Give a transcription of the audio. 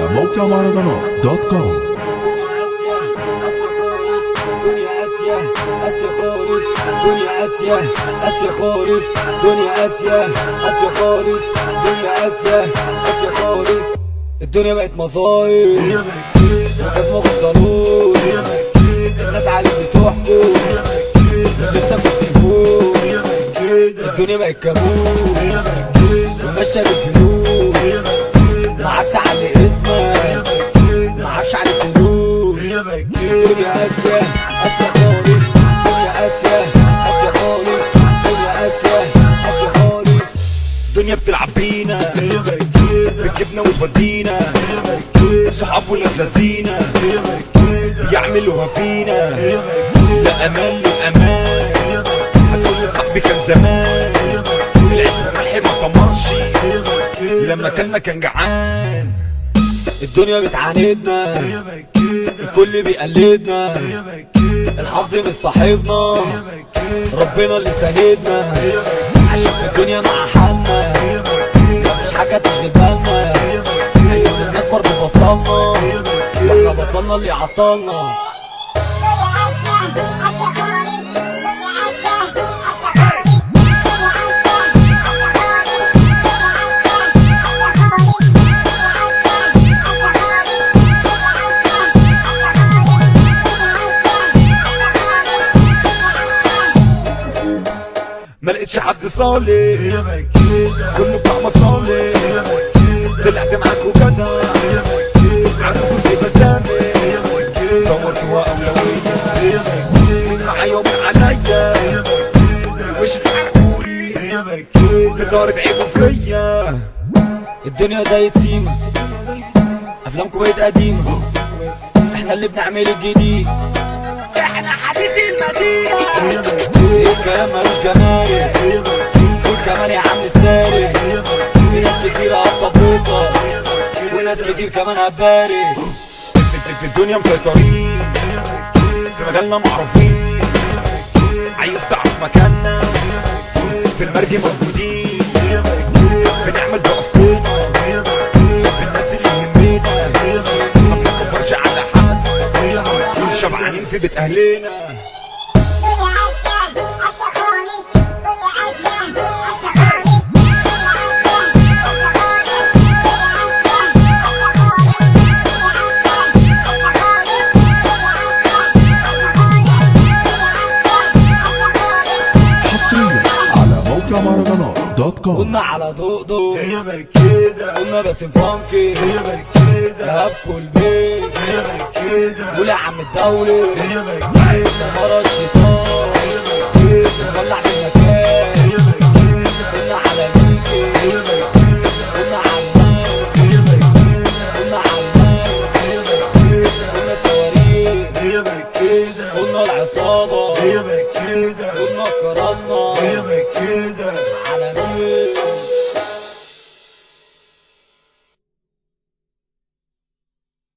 موقع مهرجانات دوت كوم دنيا اسيا اسيا خالص دنيا اسيا اسيا خالص دنيا اسيا اسيا خالص دنيا اسيا اسيا خالص الدنيا بقت مظاهر الناس ما بطلوش الناس عليك بتحكم لبسك بالتليفون الدنيا بقت كابوس وماشية بالفلوس معاك تعلي اسمك معاكش عليك فلوس دنيا اسيا اسيا خالص دنيا اسيا اسيا خالص دنيا اسيا اسيا خالص الدنيا بتلعب بينا بتجيبنا وتودينا صحاب ولاد لذينا بيعملوا ما فينا لا امان للامان هتقول لي صاحبي كان زمان العيش ملح ما طمرش لما كلنا كان جعان الدنيا بتعاندنا الكل بيقلدنا الحظ مش صاحبنا ربنا اللي ساندنا عشان في الدنيا مع حالنا مفيش حاجة تشغل بالنا أيوة الناس برضه بصلنا واحنا بطلنا اللي عطلنا ما لقيتش حد صالح كله بتاع مصالح طلعت معاك وجدع عارف كنت بسامح دورت واولوية مين معايا ومين عليا وش تحكولي في دارة عيبه فيا الدنيا زي السيما افلامكم بقت قديمة احنا اللي بنعمل الجديد احنا حديث المدينة ايه الكلام ملوش جمال قول كمان يا عم الساري في ناس كتير هتطبطها وناس كتير كمان هتباري في في الدنيا مسيطرين في مجالنا معروفين عايز تعرف مكاننا في المرج موجودين بنعمل بأصلنا الناس اللي يهمنا ما بنكبرش على حد شبعانين في بيت أهلنا حصريا على موقع مهرجانات دوت كوم قلنا على ضوء هي كده قلنا باسم فانكي هي كده دهب كل بيت هي كده قول يا عم الدولة هي كده مرة الشيطان نولع بالمكان قلنا على ميكي قلنا عمان قلنا عمان قلنا صواريخ قلنا العصابة قلنا الكراسنا كده